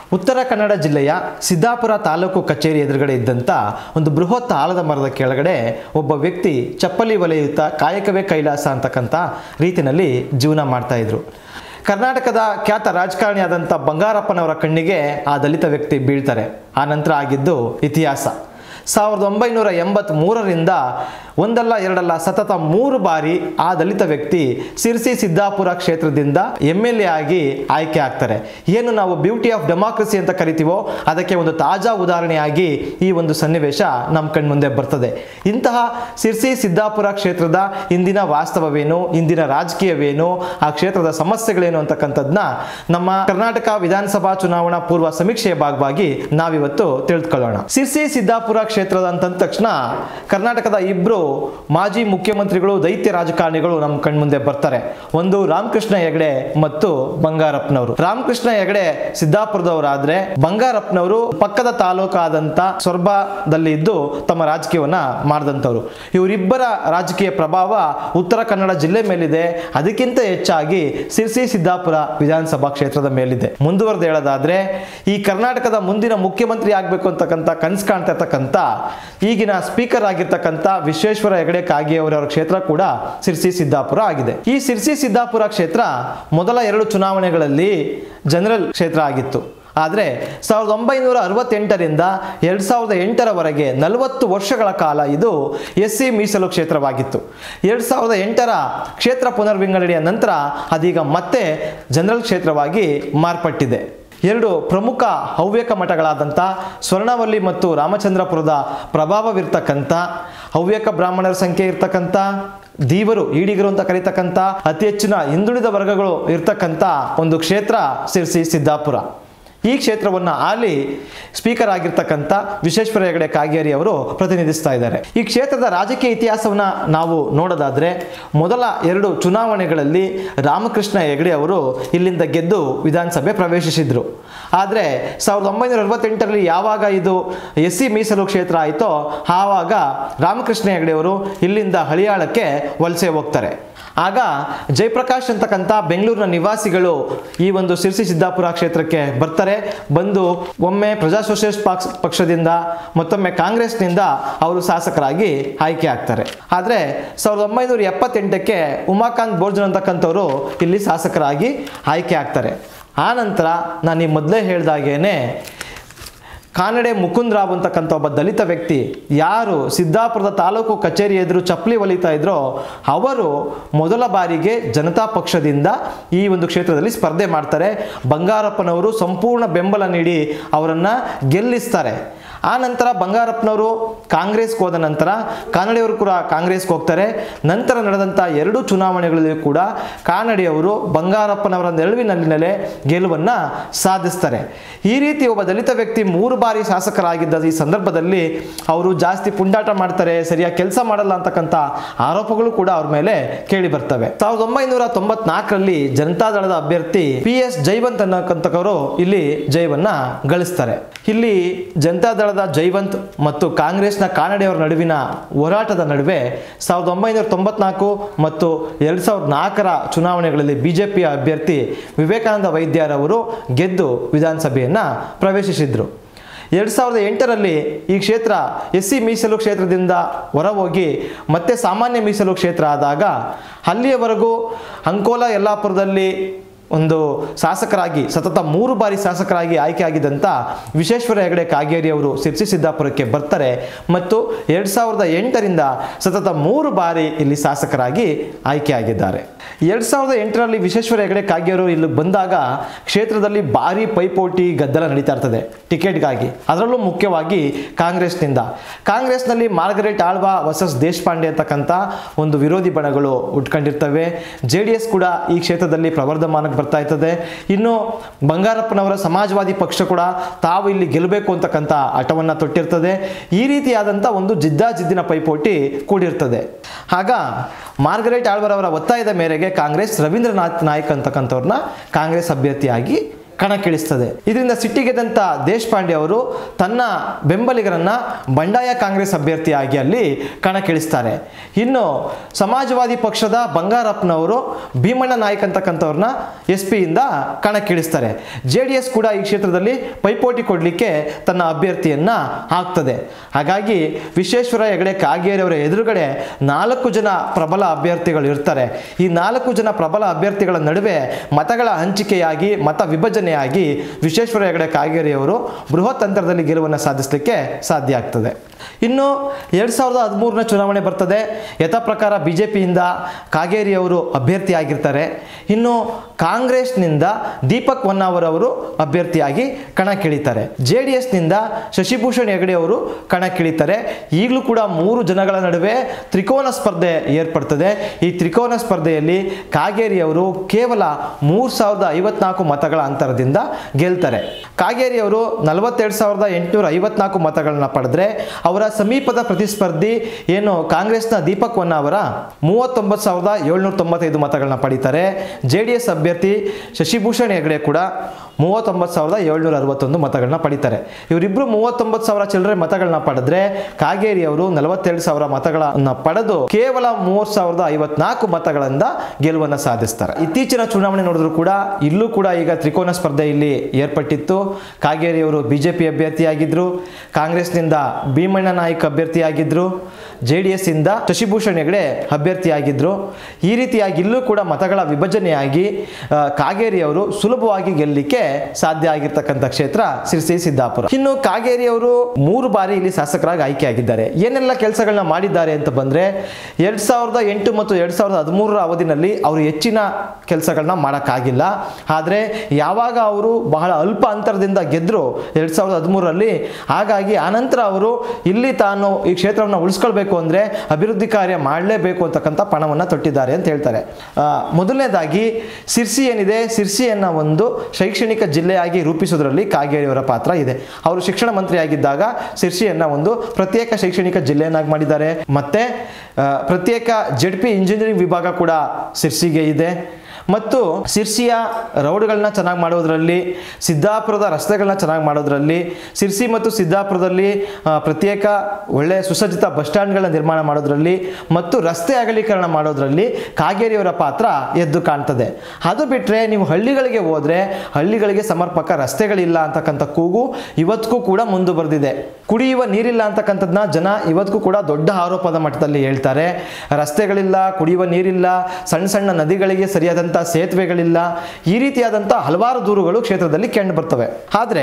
ಉತ್ತರ ಕನ್ನಡ ಜಿಲ್ಲೆಯ ಸಿದ್ದಾಪುರ ತಾಲೂಕು ಕಚೇರಿ ಎದುರುಗಡೆ ಇದ್ದಂಥ ಒಂದು ಬೃಹತ್ ಆಲದ ಮರದ ಕೆಳಗಡೆ ಒಬ್ಬ ವ್ಯಕ್ತಿ ಚಪ್ಪಲಿ ವಲಯುತ್ತ ಕಾಯಕವೇ ಕೈಲಾಸ ಅಂತಕ್ಕಂಥ ರೀತಿಯಲ್ಲಿ ಜೀವನ ಮಾಡ್ತಾ ಇದ್ರು ಕರ್ನಾಟಕದ ಖ್ಯಾತ ರಾಜಕಾರಣಿಯಾದಂಥ ಬಂಗಾರಪ್ಪನವರ ಕಣ್ಣಿಗೆ ಆ ದಲಿತ ವ್ಯಕ್ತಿ ಬೀಳ್ತಾರೆ ಆ ನಂತರ ಆಗಿದ್ದು ಇತಿಹಾಸ ಸಾವಿರದ ಒಂಬೈನೂರ ಎಂಬತ್ತ್ ಮೂರರಿಂದ ಒಂದಲ್ಲ ಎರಡಲ್ಲ ಸತತ ಮೂರು ಬಾರಿ ಆ ದಲಿತ ವ್ಯಕ್ತಿ ಸಿರ್ಸಿ ಸಿದ್ದಾಪುರ ಕ್ಷೇತ್ರದಿಂದ ಎಮ್ ಎಲ್ ಎ ಆಗಿ ಆಯ್ಕೆ ಆಗ್ತಾರೆ ಏನು ನಾವು ಬ್ಯೂಟಿ ಆಫ್ ಡೆಮಾಕ್ರಸಿ ಅಂತ ಕರಿತೀವೋ ಅದಕ್ಕೆ ಒಂದು ತಾಜಾ ಉದಾಹರಣೆಯಾಗಿ ಈ ಒಂದು ಸನ್ನಿವೇಶ ನಮ್ಮ ಕಣ್ಮುಂದೆ ಬರ್ತದೆ ಇಂತಹ ಸಿರ್ಸಿ ಸಿದ್ದಾಪುರ ಕ್ಷೇತ್ರದ ಇಂದಿನ ವಾಸ್ತವವೇನು ಇಂದಿನ ರಾಜಕೀಯವೇನು ಆ ಕ್ಷೇತ್ರದ ಸಮಸ್ಯೆಗಳೇನು ಅಂತಕ್ಕಂಥದ್ದನ್ನ ನಮ್ಮ ಕರ್ನಾಟಕ ವಿಧಾನಸಭಾ ಚುನಾವಣಾ ಪೂರ್ವ ಸಮೀಕ್ಷೆಯ ಭಾಗವಾಗಿ ನಾವಿವತ್ತು ತಿಳಿದುಕೊಳ್ಳೋಣ ಸಿರ್ಸಿ ಸಿದ್ದಾಪುರ ಕ್ಷೇತ್ರದ ಅಂತಂದ ತಕ್ಷಣ ಕರ್ನಾಟಕದ ಇಬ್ರು ಮಾಜಿ ಮುಖ್ಯಮಂತ್ರಿಗಳು ದೈತ್ಯ ರಾಜಕಾರಣಿಗಳು ನಮ್ಮ ಕಣ್ಮುಂದೆ ಬರ್ತಾರೆ ಒಂದು ರಾಮಕೃಷ್ಣ ಹೆಗಡೆ ಮತ್ತು ಬಂಗಾರಪ್ಪನವರು ರಾಮಕೃಷ್ಣ ಹೆಗಡೆ ಸಿದ್ದಾಪುರದವರಾದ್ರೆ ಬಂಗಾರಪ್ಪನವರು ಪಕ್ಕದ ತಾಲೂಕಾದಂತ ಸೊರ್ಬದಲ್ಲಿ ಇದ್ದು ತಮ್ಮ ರಾಜಕೀಯವನ್ನ ಮಾಡಿದಂಥವ್ರು ಇವರಿಬ್ಬರ ರಾಜಕೀಯ ಪ್ರಭಾವ ಉತ್ತರ ಕನ್ನಡ ಜಿಲ್ಲೆ ಮೇಲಿದೆ ಅದಕ್ಕಿಂತ ಹೆಚ್ಚಾಗಿ ಸಿರ್ಸಿ ಸಿದ್ದಾಪುರ ವಿಧಾನಸಭಾ ಕ್ಷೇತ್ರದ ಮೇಲಿದೆ ಮುಂದುವರೆದು ಹೇಳೋದಾದ್ರೆ ಈ ಕರ್ನಾಟಕದ ಮುಂದಿನ ಮುಖ್ಯಮಂತ್ರಿ ಆಗ್ಬೇಕು ಅಂತಕ್ಕಂಥ ಕನಸು ಕಾಣ್ತಾ ಇರ್ತಕ್ಕಂಥ ಈಗಿನ ಸ್ಪೀಕರ್ ಆಗಿರ್ತಕ್ಕಂಥ ವಿಶ್ವೇಶ್ವರ ಹೆಗಡೆ ಕಾಗೇಯವರವರ ಕ್ಷೇತ್ರ ಕೂಡ ಸಿರ್ಸಿ ಸಿದ್ದಾಪುರ ಆಗಿದೆ ಈ ಸಿರ್ಸಿ ಸಿದ್ದಾಪುರ ಕ್ಷೇತ್ರ ಮೊದಲ ಎರಡು ಚುನಾವಣೆಗಳಲ್ಲಿ ಜನರಲ್ ಕ್ಷೇತ್ರ ಆಗಿತ್ತು ಆದರೆ ಸಾವಿರದ ಒಂಬೈನೂರ ಅರವತ್ತೆಂಟರಿಂದ ಎರಡು ಸಾವಿರದ ಎಂಟರವರೆಗೆ ನಲವತ್ತು ವರ್ಷಗಳ ಕಾಲ ಇದು ಎಸ್ ಸಿ ಮೀಸಲು ಕ್ಷೇತ್ರವಾಗಿತ್ತು ಎರಡು ಸಾವಿರದ ಎಂಟರ ಕ್ಷೇತ್ರ ಪುನರ್ವಿಂಗಡಣೆಯ ನಂತರ ಅದೀಗ ಮತ್ತೆ ಜನರಲ್ ಕ್ಷೇತ್ರವಾಗಿ ಮಾರ್ಪಟ್ಟಿದೆ ಎರಡು ಪ್ರಮುಖ ಹವ್ಯಕ ಮಠಗಳಾದಂಥ ಸ್ವರ್ಣವಲ್ಲಿ ಮತ್ತು ರಾಮಚಂದ್ರಪುರದ ಪ್ರಭಾವವಿರ್ತಕ್ಕಂಥ ಹವ್ಯಕ ಬ್ರಾಹ್ಮಣರ ಸಂಖ್ಯೆ ಇರ್ತಕ್ಕಂಥ ದೀವರು ಈಡಿಗರು ಅಂತ ಕರೀತಕ್ಕಂಥ ಅತಿ ಹೆಚ್ಚಿನ ಹಿಂದುಳಿದ ವರ್ಗಗಳು ಇರ್ತಕ್ಕಂಥ ಒಂದು ಕ್ಷೇತ್ರ ಸಿರ್ಸಿ ಸಿದ್ದಾಪುರ ಈ ಕ್ಷೇತ್ರವನ್ನು ಆಲಿ ಸ್ಪೀಕರ್ ಆಗಿರ್ತಕ್ಕಂಥ ವಿಶ್ವೇಶ್ವರ ಹೆಗಡೆ ಕಾಗೇರಿ ಅವರು ಪ್ರತಿನಿಧಿಸ್ತಾ ಇದ್ದಾರೆ ಈ ಕ್ಷೇತ್ರದ ರಾಜಕೀಯ ಇತಿಹಾಸವನ್ನು ನಾವು ನೋಡೋದಾದ್ರೆ ಮೊದಲ ಎರಡು ಚುನಾವಣೆಗಳಲ್ಲಿ ರಾಮಕೃಷ್ಣ ಹೆಗಡೆ ಅವರು ಇಲ್ಲಿಂದ ಗೆದ್ದು ವಿಧಾನಸಭೆ ಪ್ರವೇಶಿಸಿದ್ರು ಆದರೆ ಸಾವಿರದ ಒಂಬೈನೂರ ಅರವತ್ತೆಂಟರಲ್ಲಿ ಯಾವಾಗ ಇದು ಎಸ್ ಸಿ ಮೀಸಲು ಕ್ಷೇತ್ರ ಆಯಿತೋ ಆವಾಗ ರಾಮಕೃಷ್ಣ ಹೆಗಡೆ ಅವರು ಇಲ್ಲಿಂದ ಹಳಿಯಾಳಕ್ಕೆ ವಲಸೆ ಹೋಗ್ತಾರೆ ಆಗ ಜಯಪ್ರಕಾಶ್ ಅಂತಕ್ಕಂಥ ಬೆಂಗಳೂರಿನ ನಿವಾಸಿಗಳು ಈ ಒಂದು ಸಿರ್ಸಿ ಸಿದ್ದಾಪುರ ಕ್ಷೇತ್ರಕ್ಕೆ ಬರ್ತಾರೆ ಬಂದು ಒಮ್ಮೆ ಪ್ರಜಾ ಸೋಷಿಯಲಿಸ್ಟ್ ಪಕ್ಷ ಪಕ್ಷದಿಂದ ಮತ್ತೊಮ್ಮೆ ಕಾಂಗ್ರೆಸ್ನಿಂದ ಅವರು ಶಾಸಕರಾಗಿ ಆಯ್ಕೆ ಆಗ್ತಾರೆ ಆದರೆ ಸಾವಿರದ ಒಂಬೈನೂರ ಎಪ್ಪತ್ತೆಂಟಕ್ಕೆ ಉಮಾಕಾಂತ್ ಬೋರ್ಜನ್ ಅಂತಕ್ಕಂಥವ್ರು ಇಲ್ಲಿ ಶಾಸಕರಾಗಿ ಆಯ್ಕೆ ಆಗ್ತಾರೆ ಆ ನಂತರ ನಾನು ಈ ಮೊದಲೇ ಹೇಳ್ದಾಗೇನೆ ಕಾನಡೆ ಮುಕುಂದ್ ರಾವ್ ಅಂತಕ್ಕಂಥ ಒಬ್ಬ ದಲಿತ ವ್ಯಕ್ತಿ ಯಾರು ಸಿದ್ದಾಪುರದ ತಾಲೂಕು ಕಚೇರಿ ಎದುರು ಚಪ್ಪಲಿ ಒಲಿತಾ ಇದ್ರೋ ಅವರು ಮೊದಲ ಬಾರಿಗೆ ಜನತಾ ಪಕ್ಷದಿಂದ ಈ ಒಂದು ಕ್ಷೇತ್ರದಲ್ಲಿ ಸ್ಪರ್ಧೆ ಮಾಡ್ತಾರೆ ಬಂಗಾರಪ್ಪನವರು ಸಂಪೂರ್ಣ ಬೆಂಬಲ ನೀಡಿ ಅವರನ್ನು ಗೆಲ್ಲಿಸ್ತಾರೆ ಆ ನಂತರ ಬಂಗಾರಪ್ಪನವರು ಕಾಂಗ್ರೆಸ್ಗೆ ಹೋದ ನಂತರ ಕಾನಡೆಯವರು ಕೂಡ ಕಾಂಗ್ರೆಸ್ಗೆ ಹೋಗ್ತಾರೆ ನಂತರ ನಡೆದಂಥ ಎರಡು ಚುನಾವಣೆಗಳಲ್ಲಿ ಕೂಡ ಕಾನಡೆಯವರು ಬಂಗಾರಪ್ಪನವರ ನೆರವಿನಲ್ಲಿನಲ್ಲೇ ಗೆಲುವನ್ನು ಸಾಧಿಸ್ತಾರೆ ಈ ರೀತಿ ಒಬ್ಬ ದಲಿತ ವ್ಯಕ್ತಿ ಮೂರು ಬಾರಿ ಶಾಸಕರಾಗಿದ್ದ ಈ ಸಂದರ್ಭದಲ್ಲಿ ಅವರು ಜಾಸ್ತಿ ಪುಂಡಾಟ ಮಾಡ್ತಾರೆ ಸರಿಯಾಗಿ ಕೆಲಸ ಮಾಡಲ್ಲ ಅಂತಕ್ಕಂಥ ಆರೋಪಗಳು ಕೂಡ ಅವ್ರ ಮೇಲೆ ಕೇಳಿ ಬರ್ತವೆ ಸಾವಿರದ ಒಂಬೈನೂರ ತೊಂಬತ್ನಾಲ್ಕರಲ್ಲಿ ಜನತಾದಳದ ಅಭ್ಯರ್ಥಿ ಪಿ ಎಸ್ ಜೈವಂತ್ ಅನ್ನತಕ್ಕಂಥವರು ಇಲ್ಲಿ ಜಯವನ್ನ ಗಳಿಸ್ತಾರೆ ಇಲ್ಲಿ ಜನತಾದಳದ ಜೈವಂತ್ ಮತ್ತು ಕಾಂಗ್ರೆಸ್ನ ಕಾನಡೆಯವರ ನಡುವಿನ ಹೋರಾಟದ ನಡುವೆ ಸಾವಿರದ ಒಂಬೈನೂರ ತೊಂಬತ್ನಾಲ್ಕು ಮತ್ತು ಎರಡು ಸಾವಿರದ ನಾಲ್ಕರ ಚುನಾವಣೆಗಳಲ್ಲಿ ಬಿಜೆಪಿಯ ಅಭ್ಯರ್ಥಿ ವಿವೇಕಾನಂದ ವೈದ್ಯರವರು ಗೆದ್ದು ವಿಧಾನಸಭೆಯನ್ನು ಪ್ರವೇಶಿಸಿದ್ರು ಎರಡು ಸಾವಿರದ ಎಂಟರಲ್ಲಿ ಈ ಕ್ಷೇತ್ರ ಎಸ್ ಸಿ ಮೀಸಲು ಕ್ಷೇತ್ರದಿಂದ ಹೊರಹೋಗಿ ಮತ್ತೆ ಸಾಮಾನ್ಯ ಮೀಸಲು ಕ್ಷೇತ್ರ ಆದಾಗ ಅಲ್ಲಿಯವರೆಗೂ ಅಂಕೋಲ ಯಲ್ಲಾಪುರದಲ್ಲಿ ಒಂದು ಶಾಸಕರಾಗಿ ಸತತ ಮೂರು ಬಾರಿ ಶಾಸಕರಾಗಿ ಆಯ್ಕೆ ಆಗಿದ್ದಂಥ ವಿಶ್ವೇಶ್ವರ ಹೆಗಡೆ ಕಾಗೇರಿ ಅವರು ಸಿರ್ಸಿ ಸಿದ್ದಾಪುರಕ್ಕೆ ಬರ್ತಾರೆ ಮತ್ತು ಎರಡು ಸಾವಿರದ ಎಂಟರಿಂದ ಸತತ ಮೂರು ಬಾರಿ ಇಲ್ಲಿ ಶಾಸಕರಾಗಿ ಆಯ್ಕೆ ಆಗಿದ್ದಾರೆ ಎರಡು ಸಾವಿರದ ಎಂಟರಲ್ಲಿ ವಿಶ್ವೇಶ್ವರ ಹೆಗಡೆ ಕಾಗೇರಿ ಇಲ್ಲಿ ಬಂದಾಗ ಕ್ಷೇತ್ರದಲ್ಲಿ ಭಾರಿ ಪೈಪೋಟಿ ಗದ್ದಲ ನಡೀತಾ ಇರ್ತದೆ ಟಿಕೆಟ್ಗಾಗಿ ಅದರಲ್ಲೂ ಮುಖ್ಯವಾಗಿ ಕಾಂಗ್ರೆಸ್ನಿಂದ ಕಾಂಗ್ರೆಸ್ನಲ್ಲಿ ಮಾರ್ಗರೆಟ್ ಆಳ್ವಾ ವರ್ಸಸ್ ದೇಶಪಾಂಡೆ ಅಂತಕ್ಕಂಥ ಒಂದು ವಿರೋಧಿ ಬಣಗಳು ಉಟ್ಕೊಂಡಿರ್ತವೆ ಜೆ ಡಿ ಎಸ್ ಕೂಡ ಈ ಕ್ಷೇತ್ರದಲ್ಲಿ ಪ್ರವರ್ಧಮಾನಕ್ಕೆ ಬರ್ತಾ ಇರ್ತದೆ ಇನ್ನು ಬಂಗಾರಪ್ಪನವರ ಸಮಾಜವಾದಿ ಪಕ್ಷ ಕೂಡ ತಾವು ಇಲ್ಲಿ ಗೆಲ್ಲಬೇಕು ಅಂತಕ್ಕಂಥ ಹಠವನ್ನು ತೊಟ್ಟಿರ್ತದೆ ಈ ರೀತಿಯಾದಂಥ ಒಂದು ಜಿದ್ದಾಜಿದ್ದಿನ ಪೈಪೋಟಿ ಕೂಡಿರ್ತದೆ ಆಗ ಮಾರ್ಗರೆಟ್ ಆಳ್ವರ್ ಅವರ ಒತ್ತಾಯದ ಮೇರೆಗೆ ಕಾಂಗ್ರೆಸ್ ರವೀಂದ್ರನಾಥ್ ನಾಯ್ಕ್ ಅಂತಕ್ಕಂಥವ್ರನ್ನ ಕಾಂಗ್ರೆಸ್ ಅಭ್ಯರ್ಥಿಯಾಗಿ ಕಣಕ್ಕಿಳಿಸ್ತದೆ ಇದರಿಂದ ಸಿಟ್ಟಿಗೆದಂತ ದೇಶಪಾಂಡೆ ಅವರು ತನ್ನ ಬೆಂಬಲಿಗರನ್ನ ಬಂಡಾಯ ಕಾಂಗ್ರೆಸ್ ಅಭ್ಯರ್ಥಿಯಾಗಿ ಅಲ್ಲಿ ಕಣಕ್ಕಿಳಿಸ್ತಾರೆ ಇನ್ನು ಸಮಾಜವಾದಿ ಪಕ್ಷದ ಬಂಗಾರಪ್ಪನವರು ಭೀಮಣ್ಣ ನಾಯ್ಕ್ ಅಂತಕ್ಕಂಥವ್ರನ್ನ ಎಸ್ ಪಿಯಿಂದ ಕಣಕ್ಕಿಳಿಸ್ತಾರೆ ಜೆ ಡಿ ಎಸ್ ಕೂಡ ಈ ಕ್ಷೇತ್ರದಲ್ಲಿ ಪೈಪೋಟಿ ಕೊಡಲಿಕ್ಕೆ ತನ್ನ ಅಭ್ಯರ್ಥಿಯನ್ನ ಹಾಕ್ತದೆ ಹಾಗಾಗಿ ವಿಶ್ವೇಶ್ವರ ಹೆಗಡೆ ಕಾಗೇರಿಯವರ ಎದುರುಗಡೆ ನಾಲ್ಕು ಜನ ಪ್ರಬಲ ಅಭ್ಯರ್ಥಿಗಳು ಇರ್ತಾರೆ ಈ ನಾಲ್ಕು ಜನ ಪ್ರಬಲ ಅಭ್ಯರ್ಥಿಗಳ ನಡುವೆ ಮತಗಳ ಹಂಚಿಕೆಯಾಗಿ ಮತ ವಿಭಜನೆಯಾಗಿ ವಿಶ್ವೇಶ್ವರ ಹೆಗಡೆ ಕಾಗೇರಿಯವರು ಬೃಹತ್ ಅಂತರದಲ್ಲಿ ಗೆಲುವನ್ನು ಸಾಧಿಸಲಿಕ್ಕೆ ಸಾಧ್ಯ ಆಗ್ತದೆ ಇನ್ನು ಎರಡು ಸಾವಿರದ ಹದಿಮೂರನೇ ಚುನಾವಣೆ ಬರ್ತದೆ ಯಥಾ ಪ್ರಕಾರ ಬಿ ಜೆ ಪಿಯಿಂದ ಕಾಗೇರಿಯವರು ಅಭ್ಯರ್ಥಿಯಾಗಿರ್ತಾರೆ ಇನ್ನು ಕಾಂಗ್ರೆಸ್ನಿಂದ ದೀಪಕ್ ಹೊನ್ನಾವರ್ ಅವರು ಅಭ್ಯರ್ಥಿಯಾಗಿ ಕಣಕ್ಕಿಳಿತಾರೆ ಜೆ ಡಿ ಎಸ್ನಿಂದ ಶಶಿಭೂಷಣ್ ಹೆಗಡೆ ಅವರು ಕಣಕ್ಕಿಳಿತಾರೆ ಈಗಲೂ ಕೂಡ ಮೂರು ಜನಗಳ ನಡುವೆ ತ್ರಿಕೋನ ಸ್ಪರ್ಧೆ ಏರ್ಪಡ್ತದೆ ಈ ತ್ರಿಕೋನ ಸ್ಪರ್ಧೆಯಲ್ಲಿ ಕಾಗೇರಿಯವರು ಕೇವಲ ಮೂರು ಸಾವಿರದ ಐವತ್ನಾಲ್ಕು ಮತಗಳ ಅಂತರದಿಂದ ಗೆಲ್ತಾರೆ ಕಾಗೇರಿಯವರು ನಲವತ್ತೆರಡು ಸಾವಿರದ ಎಂಟುನೂರ ಐವತ್ನಾಲ್ಕು ಮತಗಳನ್ನ ಪಡೆದ್ರೆ ಅವರ ಸಮೀಪದ ಪ್ರತಿಸ್ಪರ್ಧಿ ಏನು ಕಾಂಗ್ರೆಸ್ನ ದೀಪಕ್ ಹೊನ್ನಾವರ ಮೂವತ್ತೊಂಬತ್ತು ಸಾವಿರದ ಏಳ್ನೂರ ತೊಂಬತ್ತೈದು ಮತಗಳನ್ನ ಪಡೀತಾರೆ ಜೆ ಡಿ ಎಸ್ ಅಭ್ಯರ್ಥಿ ಶಶಿಭೂಷಣ್ ಹೆಗಡೆ ಕೂಡ ಮೂವತ್ತೊಂಬತ್ತು ಸಾವಿರದ ಏಳ್ನೂರ ಅರವತ್ತೊಂದು ಮತಗಳನ್ನ ಪಡಿತಾರೆ ಇವರಿಬ್ಬರು ಮೂವತ್ತೊಂಬತ್ತು ಸಾವಿರ ಚಿಲ್ಲರೆ ಮತಗಳನ್ನ ಪಡೆದ್ರೆ ಕಾಗೇರಿ ಅವರು ನಲವತ್ತೆರಡು ಸಾವಿರ ಮತಗಳನ್ನ ಪಡೆದು ಕೇವಲ ಮೂವತ್ತು ಸಾವಿರದ ಐವತ್ನಾಲ್ಕು ಮತಗಳಿಂದ ಗೆಲುವನ್ನು ಸಾಧಿಸ್ತಾರೆ ಇತ್ತೀಚಿನ ಚುನಾವಣೆ ನೋಡಿದ್ರು ಕೂಡ ಇಲ್ಲೂ ಕೂಡ ಈಗ ತ್ರಿಕೋನ ಸ್ಪರ್ಧೆ ಇಲ್ಲಿ ಏರ್ಪಟ್ಟಿತ್ತು ಕಾಗೇರಿ ಅವರು ಬಿಜೆಪಿ ಅಭ್ಯರ್ಥಿಯಾಗಿದ್ರು ಕಾಂಗ್ರೆಸ್ನಿಂದ ಭೀಮಣ್ಣ ನಾಯ್ಕ್ ಅಭ್ಯರ್ಥಿಯಾಗಿದ್ರು ಜೆ ಡಿ ಎಸ್ ಇಂದ ಶಶಿಭೂಷಣ್ ಹೆಗಡೆ ಅಭ್ಯರ್ಥಿಯಾಗಿದ್ರು ಈ ರೀತಿಯಾಗಿ ಇಲ್ಲೂ ಕೂಡ ಮತಗಳ ವಿಭಜನೆಯಾಗಿ ಆ, ಕಾಗೇರಿ ಅವರು ಸುಲಭವಾಗಿ ಗೆಲ್ಲಲಿಕ್ಕೆ ಸಾಧ್ಯ ಆಗಿರ್ತಕ್ಕಂಥ ಕ್ಷೇತ್ರ ಸಿರ್ಸಿ ಸಿದ್ದಾಪುರ ಇನ್ನು ಕಾಗೇರಿ ಅವರು ಮೂರು ಬಾರಿ ಇಲ್ಲಿ ಶಾಸಕರಾಗಿ ಆಯ್ಕೆಯಾಗಿದ್ದಾರೆ ಏನೆಲ್ಲ ಕೆಲಸಗಳನ್ನ ಮಾಡಿದ್ದಾರೆ ಅಂತ ಬಂದ್ರೆ ಎರಡ್ ಸಾವಿರದ ಎಂಟು ಮತ್ತು ಎರಡ್ ಸಾವಿರದ ಹದಿಮೂರರ ಅವಧಿನಲ್ಲಿ ಅವರು ಹೆಚ್ಚಿನ ಕೆಲಸಗಳನ್ನ ಮಾಡೋಕ್ಕಾಗಿಲ್ಲ ಆದರೆ ಯಾವಾಗ ಅವರು ಬಹಳ ಅಲ್ಪ ಅಂತರದಿಂದ ಗೆದ್ರು ಎರಡ್ ಸಾವಿರದ ಹದಿಮೂರರಲ್ಲಿ ಹಾಗಾಗಿ ಆನಂತರ ಅವರು ಇಲ್ಲಿ ತಾನು ಈ ಕ್ಷೇತ್ರವನ್ನು ಉಳಿಸ್ಕೊಳ್ಬೇಕು ಅಂದರೆ ಅಭಿವೃದ್ಧಿ ಕಾರ್ಯ ಮಾಡಲೇಬೇಕು ಅಂತಕ್ಕಂಥ ಪಣವನ್ನು ತೊಟ್ಟಿದ್ದಾರೆ ಅಂತ ಹೇಳ್ತಾರೆ ಆ, ಮೊದಲನೇದಾಗಿ ಸಿರ್ಸಿ ಏನಿದೆ ಸಿರ್ಸಿಯನ್ನ ಒಂದು ಶೈಕ್ಷಣಿಕ ಜಿಲ್ಲೆಯಾಗಿ ರೂಪಿಸೋದ್ರಲ್ಲಿ ಕಾಗೇರಿಯವರ ಪಾತ್ರ ಇದೆ ಅವರು ಶಿಕ್ಷಣ ಮಂತ್ರಿಯಾಗಿದ್ದಾಗ ಸಿರ್ಸಿಯನ್ನ ಒಂದು ಪ್ರತ್ಯೇಕ ಶೈಕ್ಷಣಿಕ ಜಿಲ್ಲೆಯನ್ನಾಗಿ ಮಾಡಿದ್ದಾರೆ ಮತ್ತೆ ಆ, ಪ್ರತ್ಯೇಕ ಜೆಡ್ ಪಿ ಇಂಜಿನಿಯರಿಂಗ್ ವಿಭಾಗ ಕೂಡ ಸಿರ್ಸಿಗೆ ಇದೆ ಮತ್ತು ಸಿರ್ಸಿಯ ರೋಡ್ಗಳನ್ನ ಚೆನ್ನಾಗಿ ಮಾಡೋದ್ರಲ್ಲಿ ಸಿದ್ದಾಪುರದ ರಸ್ತೆಗಳನ್ನ ಚೆನ್ನಾಗಿ ಮಾಡೋದ್ರಲ್ಲಿ ಸಿರ್ಸಿ ಮತ್ತು ಸಿದ್ದಾಪುರದಲ್ಲಿ ಆ, ಪ್ರತ್ಯೇಕ ಒಳ್ಳೆ ಸುಸಜ್ಜಿತ ಬಸ್ ಸ್ಟ್ಯಾಂಡ್ಗಳನ್ನ ನಿರ್ಮಾಣ ಮಾಡೋದ್ರಲ್ಲಿ ಮತ್ತು ರಸ್ತೆ ಅಗಲೀಕರಣ ಮಾಡೋದ್ರಲ್ಲಿ ಕಾಗೇರಿಯವರ ಪಾತ್ರ ಎದ್ದು ಕಾಣ್ತದೆ ಅದು ಬಿಟ್ಟರೆ ನೀವು ಹಳ್ಳಿಗಳಿಗೆ ಹೋದರೆ ಹಳ್ಳಿಗಳಿಗೆ ಸಮರ್ಪಕ ರಸ್ತೆಗಳಿಲ್ಲ ಅಂತಕ್ಕಂಥ ಕೂಗು ಇವತ್ತಿಗೂ ಕೂಡ ಮುಂದೆ ಬರೆದಿದೆ ಕುಡಿಯುವ ನೀರಿಲ್ಲ ಅಂತಕ್ಕಂಥದ್ದನ್ನ ಜನ ಇವತ್ತಿಗೂ ಕೂಡ ದೊಡ್ಡ ಆರೋಪದ ಮಟ್ಟದಲ್ಲಿ ಹೇಳ್ತಾರೆ ರಸ್ತೆಗಳಿಲ್ಲ ಕುಡಿಯುವ ನೀರಿಲ್ಲ ಸಣ್ಣ ಸಣ್ಣ ನದಿಗಳಿಗೆ ಸರಿಯಾದಂಥ ಸೇತುವೆಗಳಿಲ್ಲ ಈ ರೀತಿಯಾದಂಥ ಹಲವಾರು ದೂರುಗಳು ಕ್ಷೇತ್ರದಲ್ಲಿ ಕಂಡು ಬರ್ತವೆ ಆದರೆ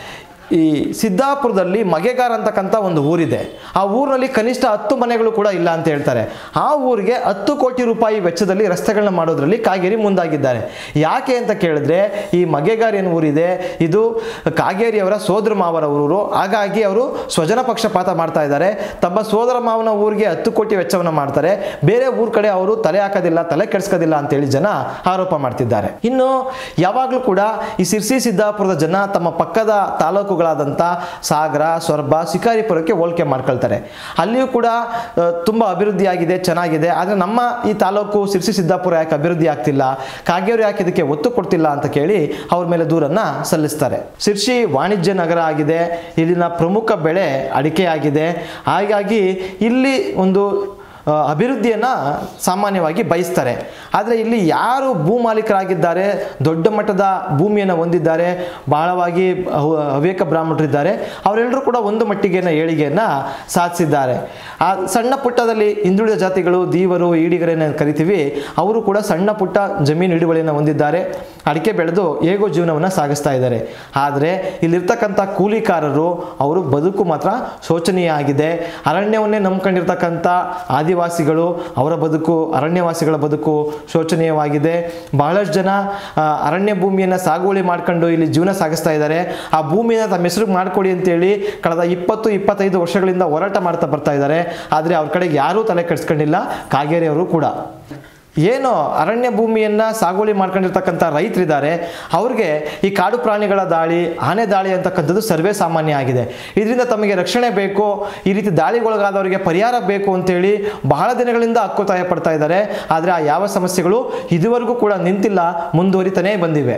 ಈ ಸಿದ್ದಾಪುರದಲ್ಲಿ ಮಗೆಗಾರ ಅಂತಕ್ಕಂಥ ಒಂದು ಊರಿದೆ ಆ ಊರಿನಲ್ಲಿ ಕನಿಷ್ಠ ಹತ್ತು ಮನೆಗಳು ಕೂಡ ಇಲ್ಲ ಅಂತ ಹೇಳ್ತಾರೆ ಆ ಊರಿಗೆ ಹತ್ತು ಕೋಟಿ ರೂಪಾಯಿ ವೆಚ್ಚದಲ್ಲಿ ರಸ್ತೆಗಳನ್ನ ಮಾಡೋದ್ರಲ್ಲಿ ಕಾಗೇರಿ ಮುಂದಾಗಿದ್ದಾರೆ ಯಾಕೆ ಅಂತ ಕೇಳಿದ್ರೆ ಈ ಮಗೆಗಾರ್ ಏನು ಊರಿದೆ ಇದು ಕಾಗೇರಿಯವರ ಸೋದರ ಮಾವರ ಊರು ಹಾಗಾಗಿ ಅವರು ಸ್ವಜನ ಪಕ್ಷಪಾತ ಮಾಡ್ತಾ ಇದ್ದಾರೆ ತಮ್ಮ ಸೋದರ ಮಾವನ ಊರಿಗೆ ಹತ್ತು ಕೋಟಿ ವೆಚ್ಚವನ್ನು ಮಾಡ್ತಾರೆ ಬೇರೆ ಊರ್ ಕಡೆ ಅವರು ತಲೆ ಹಾಕೋದಿಲ್ಲ ತಲೆ ಕೆಡಿಸ್ಕೋದಿಲ್ಲ ಅಂತೇಳಿ ಜನ ಆರೋಪ ಮಾಡ್ತಿದ್ದಾರೆ ಇನ್ನು ಯಾವಾಗಲೂ ಕೂಡ ಈ ಸಿರ್ಸಿ ಸಿದ್ದಾಪುರದ ಜನ ತಮ್ಮ ಪಕ್ಕದ ತಾಲೂಕುಗಳಾದಂಥ ಸಾಗರ ಸೊರಬ ಶಿಕಾರಿಪುರಕ್ಕೆ ಹೋಲಿಕೆ ಮಾಡ್ಕೊಳ್ತಾರೆ ಅಲ್ಲಿಯೂ ಕೂಡ ಆ, ತುಂಬ ಅಭಿವೃದ್ಧಿ ಆಗಿದೆ ಚೆನ್ನಾಗಿದೆ ಆದರೆ ನಮ್ಮ ಈ ತಾಲೂಕು ಸಿರ್ಸಿ ಸಿದ್ದಾಪುರ ಯಾಕೆ ಅಭಿವೃದ್ಧಿ ಆಗ್ತಿಲ್ಲ ಕಾಗೇರು ಯಾಕೆ ಇದಕ್ಕೆ ಒತ್ತು ಕೊಡ್ತಿಲ್ಲ ಅಂತ ಕೇಳಿ ಅವ್ರ ಮೇಲೆ ದೂರನ್ನ ಸಲ್ಲಿಸ್ತಾರೆ ಸಿರ್ಸಿ ವಾಣಿಜ್ಯ ನಗರ ಆಗಿದೆ ಇಲ್ಲಿನ ಪ್ರಮುಖ ಬೆಳೆ ಅಡಿಕೆ ಆಗಿದೆ ಹಾಗಾಗಿ ಇಲ್ಲಿ ಒಂದು ಆ, ಅಭಿವೃದ್ಧಿಯನ್ನು ಸಾಮಾನ್ಯವಾಗಿ ಬಯಸ್ತಾರೆ ಆದರೆ ಇಲ್ಲಿ ಯಾರು ಭೂ ಮಾಲೀಕರಾಗಿದ್ದಾರೆ ದೊಡ್ಡ ಮಟ್ಟದ ಭೂಮಿಯನ್ನು ಹೊಂದಿದ್ದಾರೆ ಬಹಳವಾಗಿ ಅವ- ಹವ್ಯಕ ಬ್ರಾಹ್ಮಣರಿದ್ದಾರೆ ಅವರೆಲ್ಲರೂ ಕೂಡ ಒಂದು ಮಟ್ಟಿಗೆನ ಏಳಿಗೆಯನ್ನು ಸಾಧಿಸಿದ್ದಾರೆ ಆ ಸಣ್ಣ ಪುಟ್ಟದಲ್ಲಿ ಹಿಂದುಳಿದ ಜಾತಿಗಳು ದೀವರು ಈಡಿಗರೇನ ಕರಿತೀವಿ ಅವರು ಕೂಡ ಸಣ್ಣ ಪುಟ್ಟ ಜಮೀನು ಹಿಡುವಳಿಯನ್ನು ಹೊಂದಿದ್ದಾರೆ ಅಡಿಕೆ ಬೆಳೆದು ಹೇಗೋ ಜೀವನವನ್ನು ಸಾಗಿಸ್ತಾ ಇದ್ದಾರೆ ಆದರೆ ಇಲ್ಲಿರ್ತಕ್ಕಂಥ ಕೂಲಿಕಾರರು ಅವರು ಬದುಕು ಮಾತ್ರ ಶೋಚನೀಯ ಆಗಿದೆ ಅರಣ್ಯವನ್ನೇ ನಂಬ್ಕೊಂಡಿರ್ತಕ್ಕಂಥ ಆದಿವಾಸಿಗಳು ಅವರ ಬದುಕು ಅರಣ್ಯವಾಸಿಗಳ ಬದುಕು ಶೋಚನೀಯವಾಗಿದೆ ಬಹಳಷ್ಟು ಜನ ಆ, ಅರಣ್ಯ ಭೂಮಿಯನ್ನು ಸಾಗುವಳಿ ಮಾಡ್ಕೊಂಡು ಇಲ್ಲಿ ಜೀವನ ಸಾಗಿಸ್ತಾ ಇದ್ದಾರೆ ಆ ಭೂಮಿನ ತಮ್ಮ ಹೆಸರಿಗೆ ಮಾಡಿಕೊಡಿ ಅಂತೇಳಿ ಕಳೆದ ಇಪ್ಪತ್ತು ಇಪ್ಪತ್ತೈದು ವರ್ಷಗಳಿಂದ ಹೋರಾಟ ಮಾಡ್ತಾ ಬರ್ತಾ ಇದ್ದಾರೆ ಆದರೆ ಅವ್ರ ಕಡೆಗೆ ಯಾರೂ ತಲೆ ಕೆಡಿಸ್ಕೊಂಡಿಲ್ಲ ಕಾಗೇರಿ ಅವರು ಕೂಡ ಏನು ಅರಣ್ಯ ಭೂಮಿಯನ್ನ ಸಾಗುವಳಿ ಮಾಡ್ಕೊಂಡಿರ್ತಕ್ಕಂಥ ರೈತರಿದ್ದಾರೆ ಅವ್ರಿಗೆ ಈ ಕಾಡು ಪ್ರಾಣಿಗಳ ದಾಳಿ ಆನೆ ದಾಳಿ ಅಂತಕ್ಕಂಥದ್ದು ಸರ್ವೇ ಸಾಮಾನ್ಯ ಆಗಿದೆ ಇದರಿಂದ ತಮಗೆ ರಕ್ಷಣೆ ಬೇಕು ಈ ರೀತಿ ದಾಳಿಗೊಳಗಾದವರಿಗೆ ಪರಿಹಾರ ಬೇಕು ಅಂತೇಳಿ ಬಹಳ ದಿನಗಳಿಂದ ಹಕ್ಕೊತ್ತಾಯ ಪಡ್ತಾ ಇದ್ದಾರೆ ಆದರೆ ಆ ಯಾವ ಸಮಸ್ಯೆಗಳು ಇದುವರೆಗೂ ಕೂಡ ನಿಂತಿಲ್ಲ ಮುಂದುವರಿತಾನೇ ಬಂದಿವೆ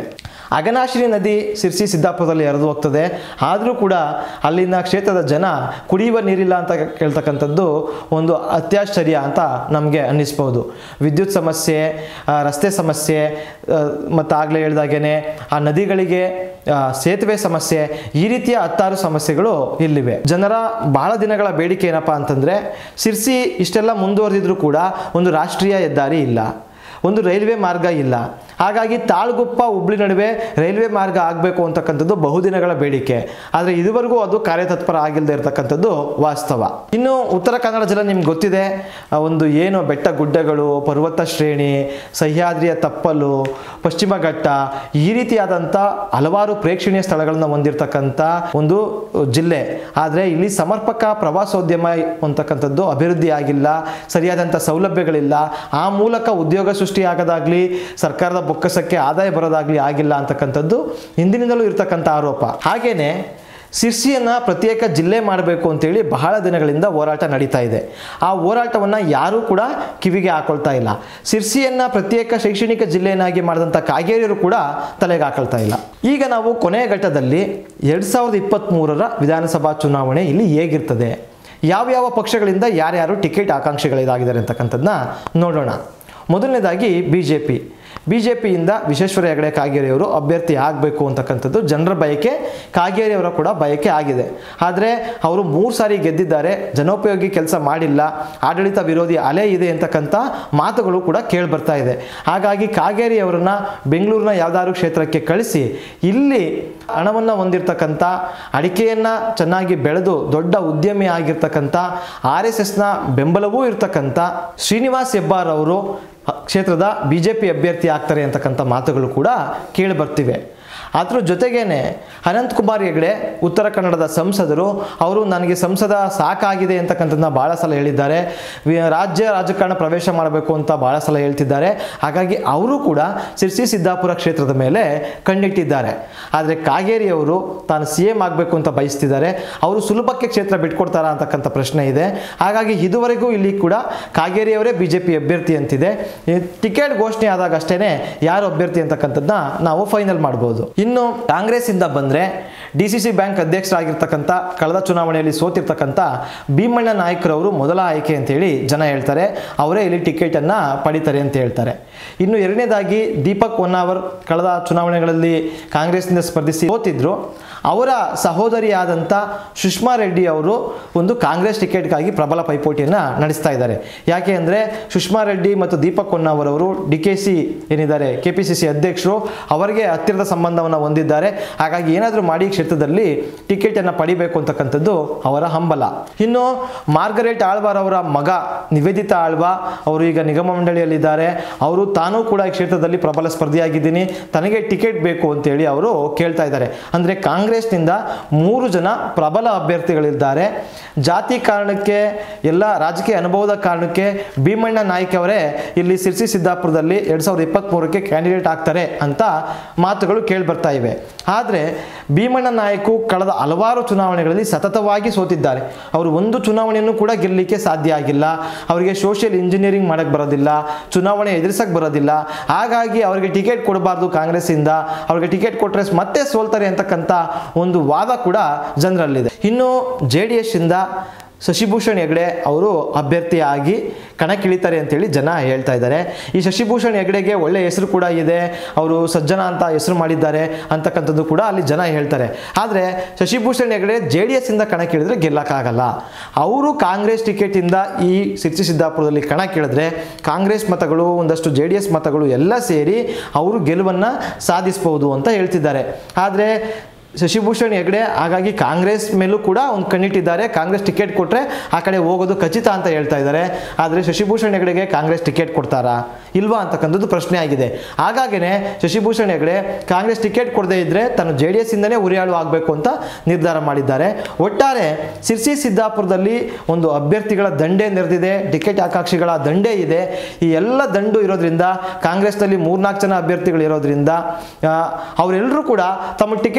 ಅಗನಾಶಿನಿ ನದಿ ಸಿರ್ಸಿ ಸಿದ್ದಾಪುರದಲ್ಲಿ ಹರಿದು ಹೋಗ್ತದೆ ಆದರೂ ಕೂಡ ಅಲ್ಲಿನ ಕ್ಷೇತ್ರದ ಜನ ಕುಡಿಯುವ ನೀರಿಲ್ಲ ಅಂತ ಕೇಳ್ತಕ್ಕಂಥದ್ದು ಒಂದು ಅತ್ಯಾಶ್ಚರ್ಯ ಅಂತ ನಮಗೆ ಅನ್ನಿಸ್ಬೋದು ವಿದ್ಯುತ್ ಸಮಸ್ಯೆ ಆ, ರಸ್ತೆ ಸಮಸ್ಯೆ ಮತ್ತು ಆಗಲೇ ಹೇಳ್ದಾಗೇನೆ ಆ ನದಿಗಳಿಗೆ ಆ, ಸೇತುವೆ ಸಮಸ್ಯೆ ಈ ರೀತಿಯ ಹತ್ತಾರು ಸಮಸ್ಯೆಗಳು ಇಲ್ಲಿವೆ ಜನರ ಬಹಳ ದಿನಗಳ ಬೇಡಿಕೆ ಏನಪ್ಪ ಅಂತಂದರೆ ಸಿರ್ಸಿ ಇಷ್ಟೆಲ್ಲ ಮುಂದುವರೆದಿದ್ರೂ ಕೂಡ ಒಂದು ರಾಷ್ಟ್ರೀಯ ಹೆದ್ದಾರಿ ಇಲ್ಲ ಒಂದು ರೈಲ್ವೆ ಮಾರ್ಗ ಇಲ್ಲ ಹಾಗಾಗಿ ತಾಳ್ಗುಪ್ಪ ಹುಬ್ಳಿ ನಡುವೆ ರೈಲ್ವೆ ಮಾರ್ಗ ಆಗಬೇಕು ಅಂತಕ್ಕಂಥದ್ದು ಬಹುದಿನಗಳ ಬೇಡಿಕೆ ಆದರೆ ಇದುವರೆಗೂ ಅದು ಕಾರ್ಯತತ್ಪರ ಆಗಿಲ್ಲದೆ ಇರತಕ್ಕಂಥದ್ದು ವಾಸ್ತವ ಇನ್ನು ಉತ್ತರ ಕನ್ನಡ ಜಿಲ್ಲೆ ನಿಮ್ಗೆ ಗೊತ್ತಿದೆ ಆ ಒಂದು ಏನು ಬೆಟ್ಟ ಗುಡ್ಡಗಳು ಪರ್ವತ ಶ್ರೇಣಿ ಸಹ್ಯಾದ್ರಿಯ ತಪ್ಪಲು ಪಶ್ಚಿಮ ಘಟ್ಟ ಈ ರೀತಿಯಾದಂಥ ಹಲವಾರು ಪ್ರೇಕ್ಷಣೀಯ ಸ್ಥಳಗಳನ್ನು ಹೊಂದಿರತಕ್ಕಂಥ ಒಂದು ಜಿಲ್ಲೆ ಆದರೆ ಇಲ್ಲಿ ಸಮರ್ಪಕ ಪ್ರವಾಸೋದ್ಯಮ ಅಂತಕ್ಕಂಥದ್ದು ಅಭಿವೃದ್ಧಿ ಆಗಿಲ್ಲ ಸರಿಯಾದಂಥ ಸೌಲಭ್ಯಗಳಿಲ್ಲ ಆ ಮೂಲಕ ಉದ್ಯೋಗ ಸೃಷ್ಟಿಯಾಗದಾಗ್ಲಿ ಸರ್ಕಾರದ ಬೊಕ್ಕಸಕ್ಕೆ ಆದಾಯ ಬರೋದಾಗ್ಲಿ ಆಗಿಲ್ಲ ಅಂತಕ್ಕಂಥದ್ದು ಹಿಂದಿನಿಂದಲೂ ಇರತಕ್ಕಂಥ ಆರೋಪ ಹಾಗೇನೆ ಸಿರ್ಸಿಯನ್ನು ಪ್ರತ್ಯೇಕ ಜಿಲ್ಲೆ ಮಾಡಬೇಕು ಅಂತೇಳಿ ಬಹಳ ದಿನಗಳಿಂದ ಹೋರಾಟ ನಡೀತಾ ಇದೆ ಆ ಹೋರಾಟವನ್ನು ಯಾರೂ ಕೂಡ ಕಿವಿಗೆ ಹಾಕೊಳ್ತಾ ಇಲ್ಲ ಸಿರ್ಸಿಯನ್ನು ಪ್ರತ್ಯೇಕ ಶೈಕ್ಷಣಿಕ ಜಿಲ್ಲೆಯನ್ನಾಗಿ ಮಾಡಿದಂಥ ಕಾಗೇರಿಯರು ಕೂಡ ತಲೆಗೆ ಹಾಕೊಳ್ತಾ ಇಲ್ಲ ಈಗ ನಾವು ಕೊನೆಯ ಘಟ್ಟದಲ್ಲಿ ಎರಡು ಸಾವಿರದ ಇಪ್ಪತ್ತ್ಮೂರರ ವಿಧಾನಸಭಾ ಚುನಾವಣೆ ಇಲ್ಲಿ ಹೇಗಿರ್ತದೆ ಯಾವ್ಯಾವ ಪಕ್ಷಗಳಿಂದ ಯಾರ್ಯಾರು ಟಿಕೆಟ್ ಆಕಾಂಕ್ಷಿಗಳಿದಾಗಿದ್ದಾರೆ ಅಂತಕ್ಕಂಥದ್ದನ್ನ ನೋಡೋಣ ಮೊದಲನೇದಾಗಿ B J P B J ಪಿಯಿಂದ ವಿಶ್ವೇಶ್ವರ ಹೆಗಡೆ ಕಾಗೇರಿಯವರು ಅಭ್ಯರ್ಥಿ ಆಗಬೇಕು ಅಂತಕ್ಕಂಥದ್ದು ಜನರ ಬಯಕೆ ಕಾಗೇರಿಯವರ ಕೂಡ ಬಯಕೆ ಆಗಿದೆ ಆದರೆ ಅವರು ಮೂರು ಸಾರಿ ಗೆದ್ದಿದ್ದಾರೆ ಜನೋಪಯೋಗಿ ಕೆಲಸ ಮಾಡಿಲ್ಲ ಆಡಳಿತ ವಿರೋಧಿ ಅಲೆ ಇದೆ ಅಂತಕ್ಕಂಥ ಮಾತುಗಳು ಕೂಡ ಕೇಳಿ ಬರ್ತಾ ಇದೆ ಹಾಗಾಗಿ ಕಾಗೇರಿಯವರನ್ನ ಬೆಂಗಳೂರಿನ ಯಾವ್ದಾದ್ರು ಕ್ಷೇತ್ರಕ್ಕೆ ಕಳಿಸಿ ಇಲ್ಲಿ ಹಣವನ್ನು ಹೊಂದಿರತಕ್ಕಂಥ ಅಡಿಕೆಯನ್ನು ಚೆನ್ನಾಗಿ ಬೆಳೆದು ದೊಡ್ಡ ಉದ್ಯಮಿ ಆಗಿರ್ತಕ್ಕಂಥ ಆರ್ ಎಸ್ ಎಸ್ನ ಬೆಂಬಲವೂ ಇರ್ತಕ್ಕಂಥ ಶ್ರೀನಿವಾಸ್ ಹೆಬ್ಬಾರ್ ಅವರು ಕ್ಷೇತ್ರದ ಬಿ ಜೆ ಪಿ ಅಭ್ಯರ್ಥಿ ಆಗ್ತಾರೆ ಅಂತಕ್ಕಂಥ ಮಾತುಗಳು ಕೂಡ ಕೇಳಿ ಬರ್ತಿವೆ ಅದ್ರ ಜೊತೆಗೇನೆ ಅನಂತಕುಮಾರ್ ಹೆಗಡೆ ಉತ್ತರ ಕನ್ನಡದ ಸಂಸದರು ಅವರು ನನಗೆ ಸಂಸದ ಸಾಕಾಗಿದೆ ಅಂತಕ್ಕಂಥದ್ದನ್ನ ಭಾಳ ಸಲ ಹೇಳಿದ್ದಾರೆ ವಿ- ರಾಜ್ಯ ರಾಜಕಾರಣ ಪ್ರವೇಶ ಮಾಡಬೇಕು ಅಂತ ಭಾಳ ಸಲ ಹೇಳ್ತಿದ್ದಾರೆ ಹಾಗಾಗಿ ಅವರು ಕೂಡ ಸಿರ್ಸಿ ಸಿದ್ದಾಪುರ ಕ್ಷೇತ್ರದ ಮೇಲೆ ಕಣ್ಣಿಟ್ಟಿದ್ದಾರೆ ಆದರೆ ಕಾಗೇರಿಯವರು ತಾನು ಸಿ ಎಂ ಆಗಬೇಕು ಅಂತ ಬಯಸ್ತಿದ್ದಾರೆ ಅವರು ಸುಲಭಕ್ಕೆ ಕ್ಷೇತ್ರ ಬಿಟ್ಕೊಡ್ತಾರಾ ಅಂತಕ್ಕಂಥ ಪ್ರಶ್ನೆ ಇದೆ ಹಾಗಾಗಿ ಇದುವರೆಗೂ ಇಲ್ಲಿ ಕೂಡ ಕಾಗೇರಿಯವರೇ ಬಿ ಜೆ ಪಿ ಅಭ್ಯರ್ಥಿ ಅಂತಿದೆ ಈ ಟಿಕೆಟ್ ಘೋಷಣೆ ಆದಾಗ ಅಷ್ಟೇ ಯಾರು ಅಭ್ಯರ್ಥಿ ಅಂತಕ್ಕಂಥದ್ದನ್ನ ನಾವು ಫೈನಲ್ ಮಾಡ್ಬೋದು ಇನ್ನು ಕಾಂಗ್ರೆಸ್ ಇಂದ ಬಂದ್ರೆ ಡಿ ಸಿ ಸಿ ಬ್ಯಾಂಕ್ ಅಧ್ಯಕ್ಷರಾಗಿರ್ತಕ್ಕಂಥ ಕಳೆದ ಚುನಾವಣೆಯಲ್ಲಿ ಸೋತಿರ್ತಕ್ಕಂಥ ಭೀಮಣ್ಣ ನಾಯ್ಕರವರು ಮೊದಲ ಆಯ್ಕೆ ಅಂತೇಳಿ ಜನ ಹೇಳ್ತಾರೆ ಅವರೇ ಇಲ್ಲಿ ಟಿಕೆಟನ್ನು ಪಡಿತಾರೆ ಅಂತ ಹೇಳ್ತಾರೆ ಇನ್ನು ಎರಡನೇದಾಗಿ ದೀಪಕ್ ಒನ್ನಾವರ್ ಕಳೆದ ಚುನಾವಣೆಗಳಲ್ಲಿ ಕಾಂಗ್ರೆಸ್ನಿಂದ ಸ್ಪರ್ಧಿಸಿ ಸೋತಿದ್ರು ಅವರ ಸಹೋದರಿಯಾದಂಥ ಸುಷ್ಮಾ ರೆಡ್ಡಿ ಅವರು ಒಂದು ಕಾಂಗ್ರೆಸ್ ಟಿಕೆಟ್ಗಾಗಿ ಪ್ರಬಲ ಪೈಪೋಟಿಯನ್ನು ನಡೆಸ್ತಾ ಇದ್ದಾರೆ ಯಾಕೆ ಅಂದರೆ ಸುಷ್ಮಾ ರೆಡ್ಡಿ ಮತ್ತು ದೀಪಕ್ ಹೊನ್ನಾವರ್ ಅವರು ಡಿ ಕೆ ಸಿ ಏನಿದ್ದಾರೆ ಕೆ ಪಿ ಸಿ ಸಿ ಅಧ್ಯಕ್ಷರು ಅವರಿಗೆ ಹತ್ತಿರದ ಸಂಬಂಧವನ್ನು ಹೊಂದಿದ್ದಾರೆ ಹಾಗಾಗಿ ಏನಾದರೂ ಮಾಡಿ ಈ ಕ್ಷೇತ್ರದಲ್ಲಿ ಟಿಕೆಟನ್ನು ಪಡಿಬೇಕು ಅಂತಕ್ಕಂಥದ್ದು ಅವರ ಹಂಬಲ ಇನ್ನು ಮಾರ್ಗರೇಟ್ ಆಳ್ವಾರ್ ಅವರ ಮಗ ನಿವೇದಿತಾ ಆಳ್ವಾ ಅವರು ಈಗ ನಿಗಮ ಮಂಡಳಿಯಲ್ಲಿದ್ದಾರೆ ಅವರು ತಾನೂ ಕೂಡ ಈ ಕ್ಷೇತ್ರದಲ್ಲಿ ಪ್ರಬಲ ಸ್ಪರ್ಧಿಯಾಗಿದ್ದೀನಿ ತನಗೆ ಟಿಕೆಟ್ ಬೇಕು ಅಂತೇಳಿ ಅವರು ಕೇಳ್ತಾ ಇದ್ದಾರೆ ಅಂದರೆ ಕಾಂಗ್ರೆಸ್ನಿಂದ ಮೂರು ಜನ ಪ್ರಬಲ ಅಭ್ಯರ್ಥಿಗಳಿದ್ದಾರೆ ಜಾತಿ ಕಾರಣಕ್ಕೆ ಎಲ್ಲ ರಾಜಕೀಯ ಅನುಭವದ ಕಾರಣಕ್ಕೆ ಭೀಮಣ್ಣ ನಾಯ್ಕ ಅವರೇ ಇಲ್ಲಿ ಸಿರ್ಸಿ ಸಿದ್ದಾಪುರದಲ್ಲಿ ಎರಡು ಸಾವಿರದ ಇಪ್ಪತ್ತ್ಮೂರಕ್ಕೆ ಕ್ಯಾಂಡಿಡೇಟ್ ಆಗ್ತಾರೆ ಅಂತ ಮಾತುಗಳು ಕೇಳಿ ಬರ್ತಾ ಇವೆ ಆದರೆ ಭೀಮಣ್ಣ ನಾಯಕು ಕಳೆದ ಹಲವಾರು ಚುನಾವಣೆಗಳಲ್ಲಿ ಸತತವಾಗಿ ಸೋತಿದ್ದಾರೆ ಅವರು ಒಂದು ಚುನಾವಣೆಯನ್ನು ಕೂಡ ಗೆಲ್ಲಲಿಕ್ಕೆ ಸಾಧ್ಯ ಆಗಿಲ್ಲ ಅವರಿಗೆ ಸೋಷಿಯಲ್ ಇಂಜಿನಿಯರಿಂಗ್ ಮಾಡಕ್ಕೆ ಬರೋದಿಲ್ಲ ಚುನಾವಣೆ ಎದುರಿಸಕ್ಕೆ ಬರೋದಿಲ್ಲ ಹಾಗಾಗಿ ಅವರಿಗೆ ಟಿಕೆಟ್ ಕೊಡಬಾರ್ದು ಕಾಂಗ್ರೆಸ್ಸಿಂದ ಅವರಿಗೆ ಟಿಕೆಟ್ ಕೊಟ್ಟರೆ ಮತ್ತೆ ಸೋಲ್ತಾರೆ ಅಂತಕ್ಕಂಥ ಒಂದು ವಾದ ಕೂಡ ಜನರಲ್ಲಿದೆ ಇನ್ನು ಜೆ ಡಿ ಎಸ್ ಇಂದ ಶಶಿಭೂಷಣ್ ಹೆಗಡೆ ಅವರು ಅಭ್ಯರ್ಥಿಯಾಗಿ ಕಣಕ್ಕಿಳಿತಾರೆ ಅಂತೇಳಿ ಜನ ಹೇಳ್ತಾ ಇದ್ದಾರೆ ಈ ಶಶಿಭೂಷಣ್ ಹೆಗಡೆಗೆ ಒಳ್ಳೆ ಹೆಸರು ಕೂಡ ಇದೆ ಅವರು ಸಜ್ಜನ ಅಂತ ಹೆಸರು ಮಾಡಿದ್ದಾರೆ ಅಂತಕ್ಕಂಥದ್ದು ಕೂಡ ಅಲ್ಲಿ ಜನ ಹೇಳ್ತಾರೆ ಆದರೆ Shashibhushan Hegde J D S ಇಂದ ಕಣಕ್ಕಿಳಿದ್ರೆ ಗೆಲ್ಲಕ್ಕಾಗಲ್ಲ ಅವರು ಕಾಂಗ್ರೆಸ್ ಟಿಕೆಟಿಂದ ಈ ಸಿರ್ಸಿ ಸಿದ್ದಾಪುರದಲ್ಲಿ ಕಣಕ್ಕಿಳಿದ್ರೆ ಕಾಂಗ್ರೆಸ್ ಮತಗಳು ಒಂದಷ್ಟು ಜೆ ಡಿ ಎಸ್ ಮತಗಳು ಎಲ್ಲ ಸೇರಿ ಅವರು ಗೆಲುವನ್ನು ಸಾಧಿಸಬಹುದು ಅಂತ ಹೇಳ್ತಿದ್ದಾರೆ ಆದರೆ ಶಶಿಭೂಷಣ್ ಹೆಗಡೆ ಹಾಗಾಗಿ ಕಾಂಗ್ರೆಸ್ ಮೇಲೂ ಕೂಡ ಒಂದು ಕಣ್ಣಿಟ್ಟಿದ್ದಾರೆ ಕಾಂಗ್ರೆಸ್ ಟಿಕೆಟ್ ಕೊಟ್ಟರೆ ಆ ಕಡೆ ಹೋಗೋದು ಖಚಿತ ಅಂತ ಹೇಳ್ತಾ ಇದ್ದಾರೆ ಆದರೆ ಶಶಿಭೂಷಣ್ ಹೆಗಡೆಗೆ ಕಾಂಗ್ರೆಸ್ ಟಿಕೆಟ್ ಕೊಡ್ತಾರಾ ಇಲ್ವಾ ಅಂತಕ್ಕಂಥದ್ದು ಪ್ರಶ್ನೆ ಆಗಿದೆ ಹಾಗಾಗಿನೇ ಶಶಿಭೂಷಣ್ ಹೆಗಡೆ ಕಾಂಗ್ರೆಸ್ ಟಿಕೆಟ್ ಕೊಡದೇ ಇದ್ದರೆ ತನ್ನ ಜೆ ಡಿ ಎಸ್ ಇಂದನೇ ಉರಿಯಾಳು ಆಗಬೇಕು ಅಂತ ನಿರ್ಧಾರ ಮಾಡಿದ್ದಾರೆ ಒಟ್ಟಾರೆ ಸಿರ್ಸಿ ಸಿದ್ದಾಪುರದಲ್ಲಿ ಒಂದು ಅಭ್ಯರ್ಥಿಗಳ ದಂಡೆ ನೆರೆದಿದೆ ಟಿಕೆಟ್ ಆಕಾಂಕ್ಷಿಗಳ ದಂಡೆ ಇದೆ ಈ ಎಲ್ಲ ದಂಡು ಇರೋದ್ರಿಂದ ಕಾಂಗ್ರೆಸ್ನಲ್ಲಿ ಮೂರ್ನಾಲ್ಕು ಜನ ಅಭ್ಯರ್ಥಿಗಳು ಇರೋದ್ರಿಂದ ಆ, ಅವರೆಲ್ಲರೂ ಕೂಡ ತಮ್ಮ ಟಿಕೆಟ್ ಸಿಗ್ಲಿ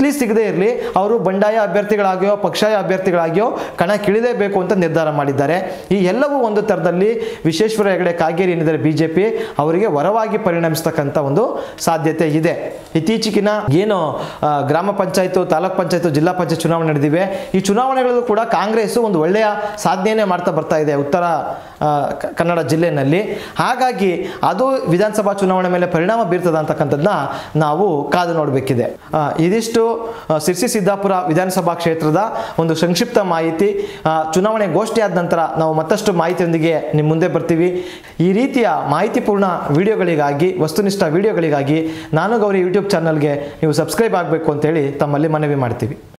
ಗುತ್ಲಿ ಸಿಗದೇ ಇರಲಿ ಅವರು ಬಂಡಾಯ ಅಭ್ಯರ್ಥಿಗಳಾಗಿಯೋ ಪಕ್ಷಾಯ ಅಭ್ಯರ್ಥಿಗಳಾಗಿಯೋ ಕಣಕ್ಕಿಳಿಲೇಬೇಕು ಅಂತ ನಿರ್ಧಾರ ಮಾಡಿದ್ದಾರೆ ಈ ಎಲ್ಲವೂ ಒಂದು ಥರದಲ್ಲಿ ವಿಶ್ವೇಶ್ವರ ಹೆಗಡೆ ಕಾಗೇರಿ ಏನಿದ್ದಾರೆ ಬಿ ಜೆ ಪಿ ಅವರಿಗೆ ವರವಾಗಿ ಪರಿಣಮಿಸ್ತಕ್ಕಂಥ ಒಂದು ಸಾಧ್ಯತೆ ಇದೆ ಇತ್ತೀಚೆಗಿನ ಏನು ಆ, ಗ್ರಾಮ ಪಂಚಾಯತು ತಾಲೂಕ್ ಪಂಚಾಯತು ಜಿಲ್ಲಾ ಪಂಚಾಯತ್ ಚುನಾವಣೆ ನಡೆದಿವೆ ಈ ಚುನಾವಣೆಗಳಲ್ಲೂ ಕೂಡ ಕಾಂಗ್ರೆಸ್ ಒಂದು ಒಳ್ಳೆಯ ಸಾಧನೆಯನ್ನೇ ಮಾಡ್ತಾ ಬರ್ತಾ ಇದೆ ಉತ್ತರ ಆ, ಕ- ಕನ್ನಡ ಜಿಲ್ಲೆಯಲ್ಲಿ ಹಾಗಾಗಿ ಅದು ವಿಧಾನಸಭಾ ಚುನಾವಣೆ ಮೇಲೆ ಪರಿಣಾಮ ಬೀರ್ತದ ಅಂತಕ್ಕಂಥದ್ದನ್ನ ನಾವು ಕಾದು ನೋಡಬೇಕಿದೆ ಆ, ಇದಿಷ್ಟು ಆ, ಸಿರ್ಸಿ ಸಿದ್ದಾಪುರ ವಿಧಾನಸಭಾ ಕ್ಷೇತ್ರದ ಒಂದು ಸಂಕ್ಷಿಪ್ತ ಮಾಹಿತಿ ಆ, ಚುನಾವಣೆ ಘೋಷಣೆ ಆದ ನಂತರ ನಾವು ಮತ್ತಷ್ಟು ಮಾಹಿತಿಯೊಂದಿಗೆ ನಿಮ್ಮ ಮುಂದೆ ಬರ್ತೀವಿ ಈ ರೀತಿಯ ಮಾಹಿತಿಪೂರ್ಣ ವಿಡಿಯೋಗಳಿಗಾಗಿ ವಸ್ತುನಿಷ್ಠ ವಿಡಿಯೋಗಳಿಗಾಗಿ ನಾನು ಗೌರಿ ಯೂಟ್ಯೂಬ್ ಚಾನಲ್ಗೆ ನೀವು ಸಬ್ಸ್ಕ್ರೈಬ್ ಆಗಬೇಕು ಅಂತೇಳಿ ತಮ್ಮಲ್ಲಿ ಮನವಿ ಮಾಡ್ತೀವಿ